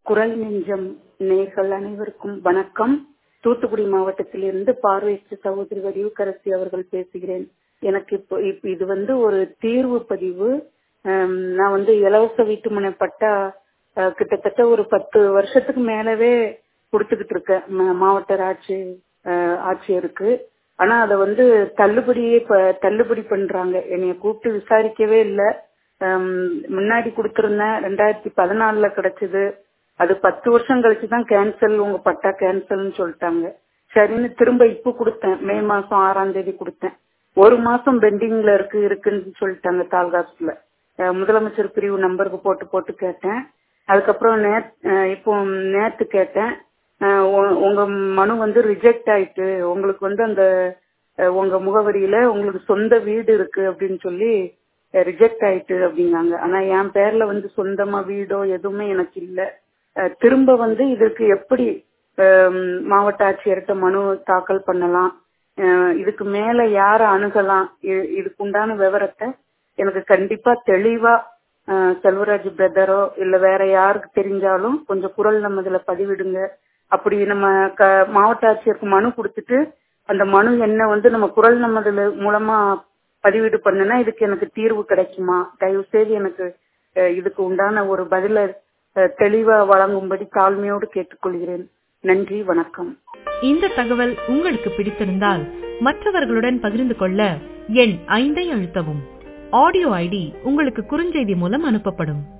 குரல் நெஞ்சம் நேர்கள் அனைவருக்கும் வணக்கம் தூத்துக்குடி மாவட்டத்திலிருந்து பார்வையற்ற சகோதரி வடிவுக்கரசி அவர்கள் பேசுகிறேன் எனக்கு இப்போ இப்ப இது வந்து ஒரு தீர்வு பதிவு ஆம், நான் வந்து இலவச வீட்டுமனை பட்டா அஹ், கிட்டத்தட்ட ஒரு பத்து வருஷத்துக்கு மேலவே கொடுத்துக்கிட்டு இருக்கேன் ம- மாவட்ட ஆட்சி அஹ், ஆட்சியருக்கு ஆனா அதை வந்து தள்ளுபடியே ப- தள்ளுபடி பண்றாங்க என்னைய கூப்பிட்டு விசாரிக்கவே இல்லை முன்னாடி கொடுத்திருந்தேன் ரெண்டாயிரத்தி பதினாலுல கிடைச்சது அது பத்து வருஷம் கழிச்சு தான் கேன்சல் உங்க பட்டா கேன்சல்னு சொல்லிட்டாங்க சரின்னு திரும்ப இப்போ கொடுத்தேன் மே மாசம் ஆறாம் தேதி கொடுத்தேன் ஒரு மாசம் பெண்டிங்ல இருக்கு இருக்குன்னு சொல்லிட்டாங்க தாலுகாஸ்ல முதலமைச்சர் பிரிவு நம்பருக்கு போட்டு போட்டு கேட்டேன் அதுக்கப்புறம் நேத் அஹ் இப்போ நேத்து கேட்டேன் அஹ் உ- உங்க மனு வந்து ரிஜெக்ட் ஆயிட்டு உங்களுக்கு வந்து அந்த அஹ், உங்க முகவரியில உங்களுக்கு சொந்த வீடு இருக்கு அப்படின்னு சொல்லி ரிஜெக்ட் ஆயிட்டு அப்படிங்காங்க ஆனா என் பேர்ல வந்து சொந்தமா வீடோ எதுவுமே எனக்கு இல்ல அஹ், திரும்ப வந்து இதற்கு எப்படி அஹ், மாவட்ட ஆட்சியர்கிட்ட மனு தாக்கல் பண்ணலாம் அஹ், இதுக்கு மேல யார அணுகலாம் இ- இதுக்கு உண்டான விவரத்தை எனக்கு கண்டிப்பா தெளிவா அஹ், செல்வராஜ் பிரதரோ இல்ல வேற யாருக்கு தெரிஞ்சாலும் கொஞ்சம் குரல் நம்ம இதுல பதிவிடுங்க அப்படி நம்ம க மாவட்ட ஆட்சியருக்கு மனு கொடுத்துட்டு அந்த மனு என்ன வந்து நம்ம குரல் நம்மதுல மூலமா பதிவீடு பண்ணுனா இதுக்கு எனக்கு தீர்வு கிடைக்குமா தயவு செய்து எனக்கு அஹ், இதுக்கு உண்டான ஒரு பதில அஹ், தெளிவா வழங்கும்படி தாழ்மையோடு கேட்டுக்கொள்கிறேன் நன்றி வணக்கம் இந்த தகவல் உங்களுக்கு பிடித்திருந்தால் மற்றவர்களுடன் பகிர்ந்து கொள்ள எண் ஐந்தை அழுத்தவும் ஆடியோ ஐடி உங்களுக்கு குறுஞ்செய்தி மூலம் அனுப்பப்படும்